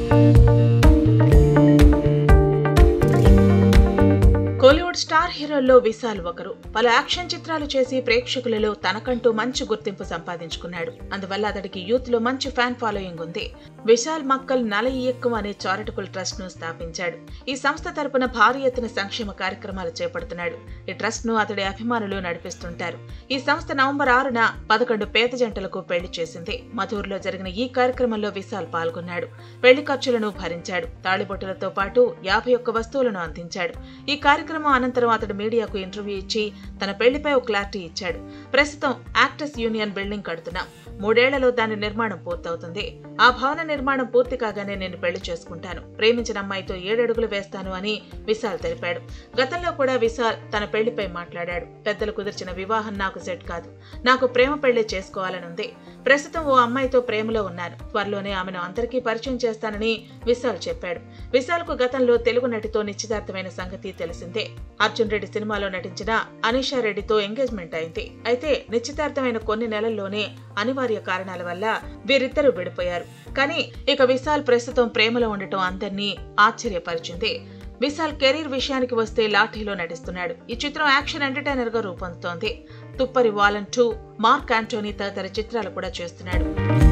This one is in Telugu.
కోలీవుడ్ స్టార్ హీరోల్లో విశాల్ ఒకరు పలు యాక్షన్ చిత్రాలు చేసి ప్రేక్షకులలో తనకంటూ మంచి గుర్తింపు సంపాదించుకున్నాడు అందువల్ల అతడికి యూత్ లో మంచి ఫ్యాన్ ఫాలోయింగ్ ఉంది విశాల్ మక్కల్ నల ఇయక్కం అనే చారిటబుల్ ట్రస్ట్ ను స్థాపించాడు ఈ సంస్థ తరపున భారీ ఎత్తున సంక్షేమ కార్యక్రమాలు చేపడుతున్నాడు ఈ ట్రస్ట్ ను అతడి అభిమానులు నడిపిస్తుంటారు ఈ సంస్థ నవంబర్ ఆరున పదకొండు పేద జంటలకు పెళ్లి చేసింది మధూర్లో జరిగిన ఈ కార్యక్రమంలో విశాల్ పాల్గొన్నాడు పెళ్లి ఖర్చులను భరించాడు తాళిబొట్టులతో పాటు యాభై ఒక్క వస్తువులను అందించాడు ఈ కార్యక్రమం అనంతరం అతడు మీడియాకు ఇంటర్వ్యూ ఇచ్చి తన పెళ్లిపై ఒక క్లారిటీ ఇచ్చాడు ప్రస్తుతం యాక్టర్స్ యూనియన్ బిల్డింగ్ కడుతున్నాం మూడేళ్లలో దాని నిర్మాణం పూర్తవుతుంది ఆ భవన నిర్మాణం పూర్తి కాగానే నేను పెళ్లి చేసుకుంటాను ప్రేమించిన అమ్మాయితో ఏడడుగులు వేస్తాను అని విశాల్ తెలిపాడు గతంలో కూడా విశాల్ తన పెళ్లిపై మాట్లాడాడు పెద్దలు కుదిర్చిన వివాహం నాకు సెట్ కాదు నాకు ప్రేమ పెళ్లి చేసుకోవాలనుంది ప్రస్తుతం ఓ అమ్మాయితో ప్రేమలో ఉన్నాను త్వరలోనే ఆమెను అందరికీ పరిచయం చేస్తానని విశాల్ చెప్పాడు విశాల్ కు గతంలో తెలుగు నటితో నిశ్చితార్థమైన సంగతి తెలిసిందే అర్జున్ రెడ్డి సినిమాలో నటించిన అనీషా రెడ్డితో ఎంగేజ్మెంట్ అయింది అయితే నిశ్చితార్థమైన కొన్ని నెలల్లోనే అనివార్య కారణాల వల్ల వీరిద్దరూ విడిపోయారు కానీ ఇక విశాల్ ప్రస్తుతం ప్రేమలో ఉండటం అందరినీ ఆశ్చర్యపరిచింది విశాల్ కెరీర్ విషయానికి వస్తే లాఠీలో నటిస్తున్నాడు ఈ చిత్రం యాక్షన్ ఎంటర్టైనర్ గా రూపొందుతోంది Thupparivaalan two Mark Antony తదితర చిత్రాలు కూడా చేస్తున్నాడు